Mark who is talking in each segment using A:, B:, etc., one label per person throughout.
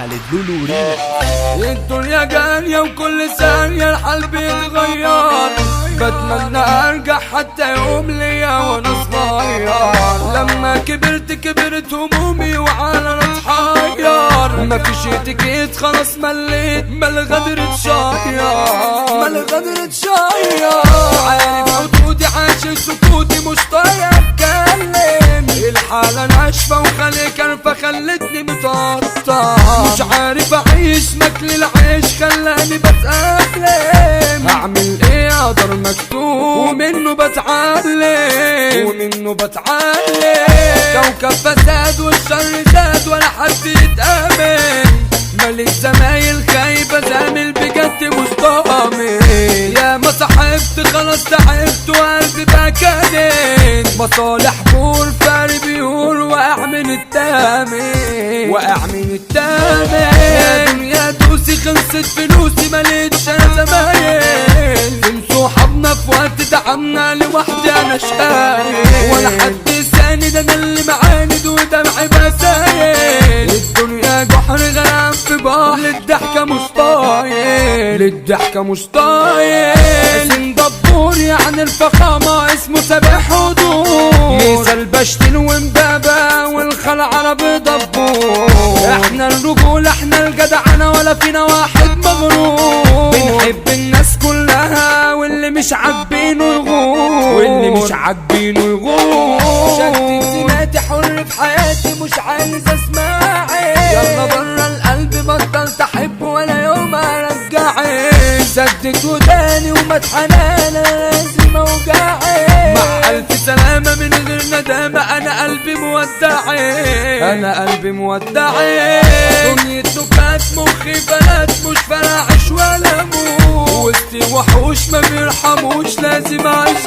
A: خالد لولو ريما
B: الدنيا جارية وكل ثانية الحال بيتغير بتمنى ارجع حتى يوم ليا وانا صغير لما كبرت كبرت همومي وعلى اتحير مفيش اتيكيت خلاص مليت مال غدر اتشير مال غدر اتشير عارف حدودي عايش سكوتي مش طايق اتكلم الحالة ناشفة وخلي كرفة خلتني متقطع مش عارف اعيش ماكل العيش خلاني بتأقلم اعمل ايه اقدر مكتوب ومنه بتعلم ومنه بتعلم كوكب فساد والشر زاد ولا حد يتأمن مالي زمايل خايبة زامل بجد مش ضامن يا ما صاحبت خلاص تعبت وقلبي بقى كادن مصالح بور فاري بيور واقع من التامن واقع من التامن يا دنيا دوسي خلصت فلوسي ماليتش انا زمايل من صحابنا في وقت تعبنا لوحدي انا شايل ولا حد ساند انا اللي معاند ودمعي بسايل الدنيا جحر غرام في بحر للضحكة مش طايل للضحكة مش طايل اسم دبور يعني الفخامة اسمه سابق حضور مثال بشتل ومبابا والخلع عربي دبور احنا الرجولة احنا الجدعنة ولا فينا واحد مغرور بنحب الناس كلها واللي مش عاجبينه يغور واللي مش عاجبينه يغور شكلي سماتي حر في حياتي مش عايز اسمعي يلا برا القلب بطلت احب ولا يوم ارجعي سدت وداني وما اتحنان انا لازم اوجعي مع الف سلامة من غير ندامة انا قلبي مودعي انا قلبي مودعي دنيا نكات مخي بنات مش فراعش ولا موت وسطي وحوش ما بيرحموش لازم اعيش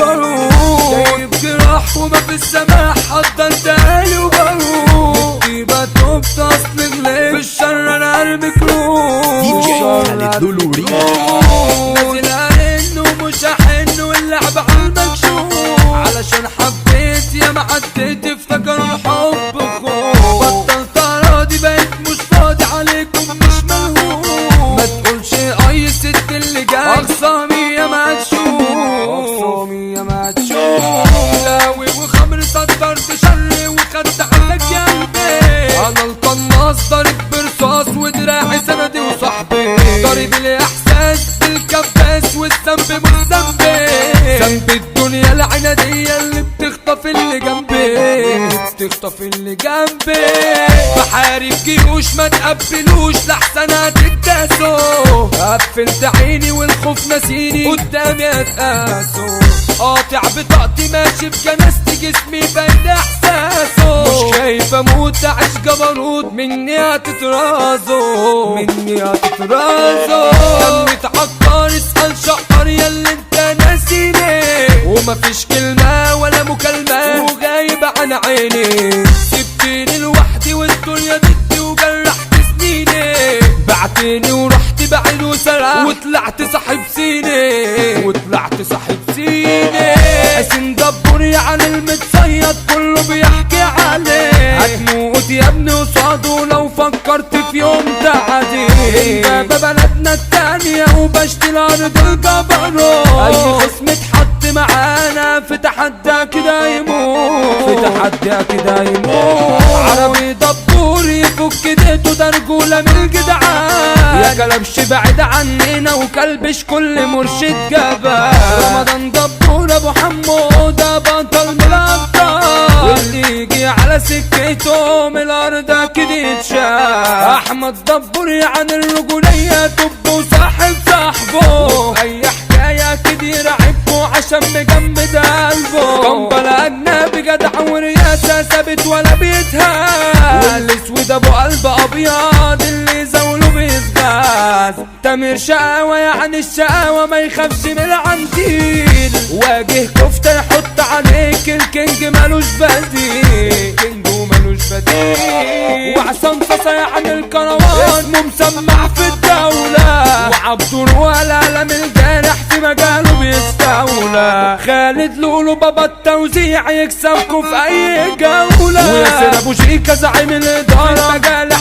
B: جبروت جايب جراح وما في السماح حضرت اهلي وبروح يبقى توبت اصل غليت في الشر انا قلبي كروت
A: دي جي خالد لولو ريما
B: نازل ارن ومش هحن واللعب على المكشوف علشان حبيت يا ما عديت افتكر الحب خوف بطلت اراضي بقيت مش فاضي عليكم مش ملهوف ما تقولش اي ست اللي جاي اقسامي يا ما تشوف اقسامي يا ما تشوف لاوي وخمر صدرت شر وخدت عنك يا قلبي انا القناص ضارب برصاص ودراعي سندي وصاحبي ضارب الاحساس بالكباس والذنب مش ذنبي ذنب الدنيا العنادية اللي بتخطف اللي جنبي بتخطف اللي جنبي بحارب جيوش ما تقبلوش لحسن هتتداسوا قفلت عيني والخوف ناسيني قدامي اتقاسوا قاطع بطاقتي ماشي بجنازتي جسمي بين احساسه مش خايف اموت اعيش جبروت مني هتترازوا مني هتترازوا دمي اتعكر اسال شقر يا اللي انت ناسيني ومفيش كلمة ولا مكالمة وغايب عن عيني سبتني لوحدي والدنيا ضدي وجرحت سنيني بعتني ورحت بعيد وسرح وطلعت صاحب سيني وطلعت صاحب سيني حسين دبور يعني المتصيد كله بيحكي عليه هتموت يا ابني قصاده لو فكرت في يوم تعدي بابا بلدنا التانية وبشتي الارض الجبروت اي خصم اتحط معانا في تحدى كده يموت في تحدى كده يموت عربي دبور يفك ديته ده رجولة من الجدعان يا كلبش بعيد عننا وكلبش كل مرشد جبان رمضان دبور ابو حمو ده بطل من الابطال واللي يجي على سكته من الارض اكيد يتشاف احمد دبور يعني الرجولية طب وصاحب صاحبه اي حكاية اكيد يرعبه عشان مجمد قلبه قنبلة اجنبي جدع ورياسة ثابت ولا بيتهان والاسود ابو قلب ابيض اللي زوله بيزغاز تامر شقاوة يعني الشقاوة ما يخافش من العنتيل واجه كفتة يحط عليك الكينج ملوش بديل الكينج وملوش بديل وعصام صاصا يعني الكروان اسمه مسمع في الدولة وعبد الولا لم الجارح في مجاله بيستولى خالد لولو بابا التوزيع يكسبكوا في اي جولة وياسر ابو شيكا زعيم الادارة مجال